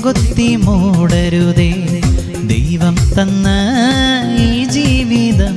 കുഴികുത്തി മൂടരുതേ ദൈവം തന്ന ഈ ജീവിതം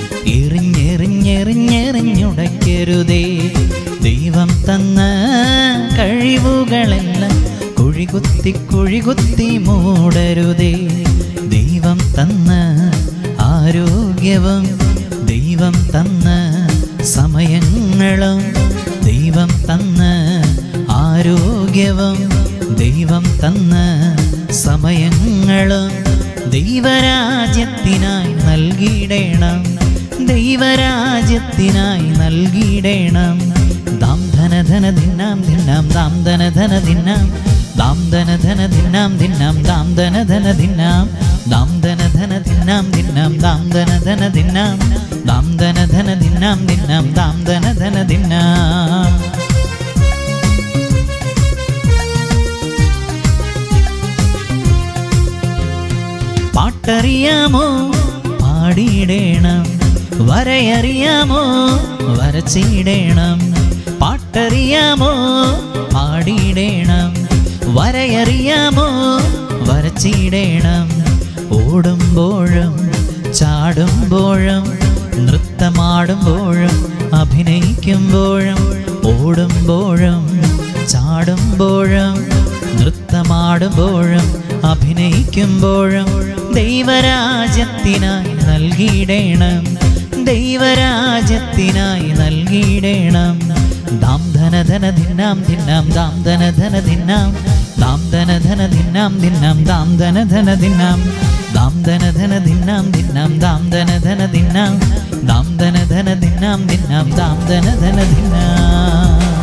എറിഞ്ഞെറിഞ്ഞെറിഞ്ഞെറിഞ്ഞുടയ്ക്കരുതേ ദൈവം തന്ന കഴിവുകളെല്ലാം കുഴികുത്തി കുഴികുത്തി മൂടരുതേ ദൈവം തന്ന ആരോഗ്യവും ദൈവം തന്ന സമയങ്ങളും ദൈവം തന്ന ആരോഗ്യവും ദൈവം തന്ന സമയങ്ങളും ദൈവരാജ്യത്തിനായി നൽകിയിടേണം ദൈവരാജ്യത്തിനായി നൽകിയിടേണം ദാം ധന ധന ദിന്നാം ദിന്നാം ദാം ധന ധന ദിന്നാം ദാം ധന ധന ദിന്നാം ദിന്നാം ദാം ധന ധന ദിന്നാം ദാം ധന ധന ദിന്നാം ദിന്നാം ദാം ധന ധന ദിന്നാം ദാം ധന ധന ദിന്നാം ദിന്നാം ദാം ധന ധന ദിന്നാം പാട്ടറിയാമോ പാടിയിടേണം വരയറിയാമോ വരച്ചിടേണം പാട്ടറിയാമോ പാടിയിടേണം വരയറിയാമോ വരച്ചിടേണം ഓടുമ്പോഴും ചാടുമ്പോഴും നൃത്തമാടുമ്പോഴും അഭിനയിക്കുമ്പോഴും ഓടുമ്പോഴും ചാടുമ്പോഴും നൃത്തമാടുമ്പോഴും അഭിനയിക്കുമ്പോഴും ദൈവരാജ്യത്തിനായി നൽകിയിടേണം ദൈവരാജ്യത്തിനായി നൽകിയിടേണം ദാം ധന ധന ദിന്നാം ദിന്നാം ദാം ധന ധന ദിന്നാം ദാം ധന ധന ദിന്നാം ദിന്നാം ദാം ധന ധന ദിന്നാം ദാം ധന ധന ദിന്നാം ദിന്നാം ദാം ധന ധന ദിന്നാം ദാം ധന ധന ദിന്നാം ദിന്നാം ദാം ധന ധന ദിന്നാം